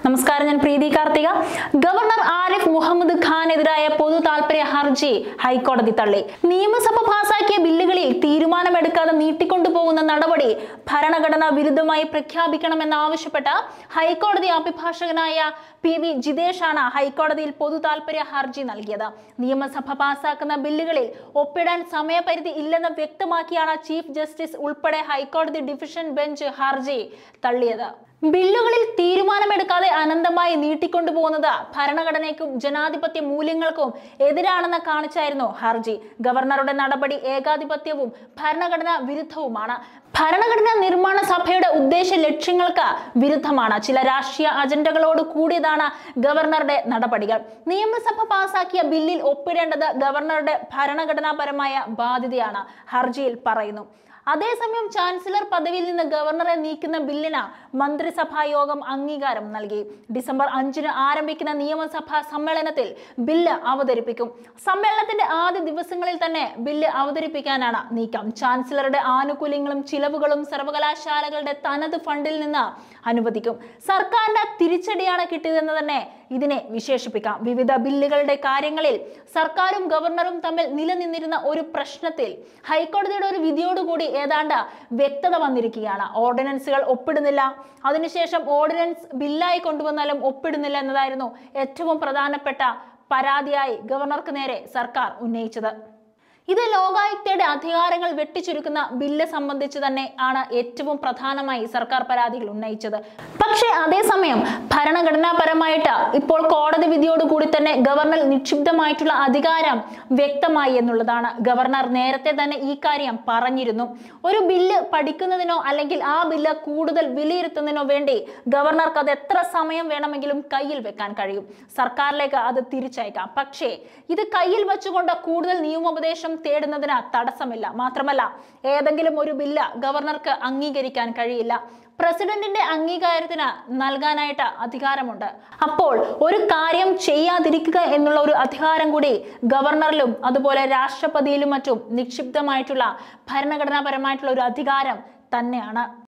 നമസ്കാരം ഞാൻ പ്രീതി കാർത്തിക ഗവർണർ ആരിഫ് മുഹമ്മദ് ഖാനെതിരായ പൊതു താൽപര്യ ഹർജി ഹൈക്കോടതി തള്ളി നിയമസഭ പാസാക്കിയ ബില്ലുകളിൽ തീരുമാനമെടുക്കാതെ നീട്ടിക്കൊണ്ടുപോകുന്ന നടപടി ഭരണഘടനാ വിരുദ്ധമായി പ്രഖ്യാപിക്കണമെന്നാവശ്യപ്പെട്ട ഹൈക്കോടതി അഭിഭാഷകനായ പി വി ജിതേഷാണ് ഹൈക്കോടതിയിൽ പൊതു താൽപര്യ ഹർജി നൽകിയത് നിയമസഭ പാസാക്കുന്ന ബില്ലുകളിൽ ഒപ്പിടാൻ സമയപരിധി ഇല്ലെന്ന് വ്യക്തമാക്കിയാണ് ചീഫ് ജസ്റ്റിസ് ഉൾപ്പെടെ ഹൈക്കോടതി ഡിവിഷൻ ബെഞ്ച് ഹർജി തള്ളിയത് ബില്ലുകളിൽ തീരുമാനമെടുക്കാതെ അനന്തമായി നീട്ടിക്കൊണ്ടുപോകുന്നത് ഭരണഘടനയ്ക്കും ജനാധിപത്യ മൂല്യങ്ങൾക്കും എതിരാണെന്ന് കാണിച്ചായിരുന്നു ഹർജി ഗവർണറുടെ നടപടി ഏകാധിപത്യവും ഭരണഘടനാ വിരുദ്ധവുമാണ് ഭരണഘടനാ നിർമ്മാണ സഭയുടെ ഉദ്ദേശ ലക്ഷ്യങ്ങൾക്ക് വിരുദ്ധമാണ് ചില രാഷ്ട്രീയ അജണ്ടകളോട് കൂടിയതാണ് ഗവർണറുടെ നടപടികൾ നിയമസഭ പാസാക്കിയ ബില്ലിൽ ഒപ്പിടേണ്ടത് ഗവർണറുടെ ഭരണഘടനാപരമായ ബാധ്യതയാണ് ഹർജിയിൽ പറയുന്നു അതേസമയം ചാൻസലർ പദവിയിൽ നിന്ന് ഗവർണറെ നീക്കുന്ന ബില്ലിന് മന്ത്രിസഭാ യോഗം അംഗീകാരം നൽകി ഡിസംബർ അഞ്ചിന് ആരംഭിക്കുന്ന നിയമസഭാ സമ്മേളനത്തിൽ ബില്ല് അവതരിപ്പിക്കും സമ്മേളനത്തിന്റെ ആദ്യ ദിവസങ്ങളിൽ തന്നെ ബില്ല് അവതരിപ്പിക്കാനാണ് നീക്കം ചാൻസലറുടെ ആനുകൂല്യങ്ങളും ചിലവുകളും സർവകലാശാലകളുടെ തനത് ഫണ്ടിൽ നിന്ന് അനുവദിക്കും സർക്കാരിന്റെ തിരിച്ചടിയാണ് കിട്ടിയതെന്ന് തന്നെ ഇതിനെ വിശേഷിപ്പിക്കാം വിവിധ ബില്ലുകളുടെ കാര്യങ്ങളിൽ സർക്കാരും ഗവർണറും തമ്മിൽ നിലനിന്നിരുന്ന ഒരു പ്രശ്നത്തിൽ ഹൈക്കോടതിയുടെ ഒരു വിധിയോടുകൂടി ഏതാണ്ട് വ്യക്തത വന്നിരിക്കുകയാണ് ഓർഡിനൻസുകൾ ഒപ്പിടുന്നില്ല അതിനുശേഷം ഓർഡിനൻസ് ബില്ലായി കൊണ്ടുവന്നാലും ഒപ്പിടുന്നില്ല എന്നതായിരുന്നു ഏറ്റവും പ്രധാനപ്പെട്ട പരാതിയായി ഗവർണർക്ക് നേരെ സർക്കാർ ഉന്നയിച്ചത് ഇത് ലോകായുക്തയുടെ അധികാരങ്ങൾ വെട്ടിച്ചുരുക്കുന്ന ബില്ല് സംബന്ധിച്ച് തന്നെ ആണ് ഏറ്റവും പ്രധാനമായി സർക്കാർ പരാതികൾ ഉന്നയിച്ചത് പക്ഷേ അതേസമയം ഭരണഘടനാപരമായിട്ട് ഇപ്പോൾ കോടതി വിധിയോടുകൂടി തന്നെ ഗവർണർ നിക്ഷിപ്തമായിട്ടുള്ള അധികാരം വ്യക്തമായി എന്നുള്ളതാണ് ഗവർണർ നേരത്തെ തന്നെ ഈ കാര്യം പറഞ്ഞിരുന്നു ഒരു ബില്ല് പഠിക്കുന്നതിനോ അല്ലെങ്കിൽ ആ ബില്ല് കൂടുതൽ വിലയിരുത്തുന്നതിനോ വേണ്ടി ഗവർണർക്ക് അത് എത്ര സമയം വേണമെങ്കിലും കയ്യിൽ വെക്കാൻ കഴിയും സർക്കാരിലേക്ക് അത് തിരിച്ചയക്കാം പക്ഷേ ഇത് കയ്യിൽ വെച്ചുകൊണ്ട് കൂടുതൽ നിയമോപദേശം തേടുന്നതിന് തടസ്സമില്ല മാത്രമല്ല ഏതെങ്കിലും ഒരു ബില്ല് ഗവർണർക്ക് അംഗീകരിക്കാൻ കഴിയില്ല പ്രസിഡന്റിന്റെ അംഗീകാരത്തിന് നൽകാനായിട്ട് അധികാരമുണ്ട് അപ്പോൾ ഒരു കാര്യം ചെയ്യാതിരിക്കുക എന്നുള്ള ഒരു അധികാരം കൂടി ഗവർണറിലും അതുപോലെ രാഷ്ട്രപതിയിലും മറ്റും നിക്ഷിപ്തമായിട്ടുള്ള ഭരണഘടനാപരമായിട്ടുള്ള ഒരു അധികാരം തന്നെയാണ്